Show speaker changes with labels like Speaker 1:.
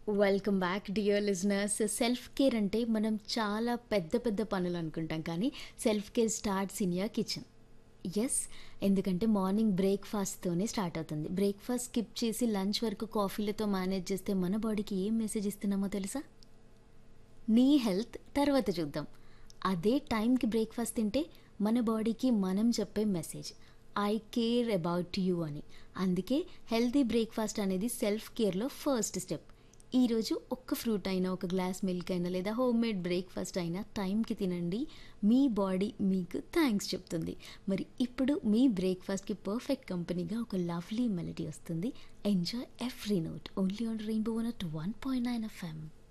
Speaker 1: welcome back dear listeners self care అంటే మనం చాలా పెద్ద పెద్ద పనులు అనుకుంటాం కానీ self care starts in your kitchen yes ఎందుకంటే మార్నింగ్ బ్రేక్ఫాస్ట్తోనే స్టార్ట్ అవుతుంది బ్రేక్ఫాస్ట్ స్కిప్ చేసి లంచ్ వరకు కాఫీలతో మేనేజ్ చేస్తే మన బాడీకి ఏం మెసేజ్ ఇస్తున్నామో తెలుసా నీ హెల్త్ తర్వాత చూద్దాం అదే టైంకి బ్రేక్ఫాస్ట్ తింటే మన బాడీకి మనం చెప్పే message I care about you అని అందుకే హెల్తీ బ్రేక్ఫాస్ట్ అనేది సెల్ఫ్ కేర్లో ఫస్ట్ స్టెప్ ఈరోజు ఒక్క ఫ్రూట్ అయినా ఒక గ్లాస్ మిల్క్ అయినా లేదా హోమ్ మేడ్ బ్రేక్ఫాస్ట్ అయినా టైంకి తినండి మీ బాడీ మీకు థ్యాంక్స్ చెప్తుంది మరి ఇప్పుడు మీ బ్రేక్ఫాస్ట్కి పర్ఫెక్ట్ కంపెనీగా ఒక లవ్లీ మెలడీ వస్తుంది enjoy every note only on rainbow one at one point nine FM